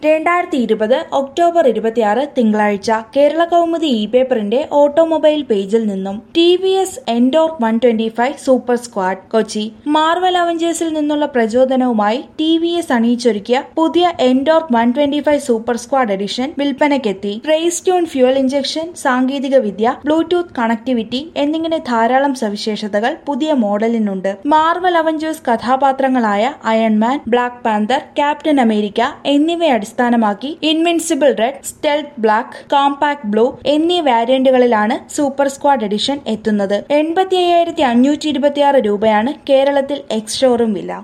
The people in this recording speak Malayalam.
രണ്ടായിരത്തി ഇരുപത് ഒക്ടോബർ ഇരുപത്തിയാറ് തിങ്കളാഴ്ച കേരള കൗമുദി ഇ പേപ്പറിന്റെ ഓട്ടോമൊബൈൽ പേജിൽ നിന്നും T V S Ntorq one twenty five super squad Kochi Marvel അവഞ്ചേഴ്സിൽ നിന്നുള്ള പ്രചോദനവുമായി ടി വി എസ് അണിയിച്ചൊരുക്കിയ പുതിയ Ntorq one twenty five super squad edition വിൽപ്പനയ്ക്കെത്തി റേസ് ട്യൂൺ ഫ്യൂൽ ഇഞ്ചക്ഷൻ സാങ്കേതിക വിദ്യ ബ്ലൂടൂത്ത് കണക്ടിവിറ്റി എന്നിങ്ങനെ ധാരാളം സവിശേഷതകൾ പുതിയ മോഡലിനുണ്ട് മാർവൽ അവഞ്ചേഴ്സ് കഥാപാത്രങ്ങളായ Iron Man Black Panther Captain America എന്നിവയെ അടിസ്ഥാനമാക്കി invincible red stealth black compact blue എന്നീ വാരിയന്റുകളിലാണ് സൂപ്പർ സ്ക്വാഡ് എഡിഷൻ എത്തുന്നത് എൺപത്തി അയ്യായിരത്തി അഞ്ഞൂറ്റി ഇരുപത്തിയാറ് രൂപയാണ് കേരളത്തിൽ എക്സ് ഷോറൂം വില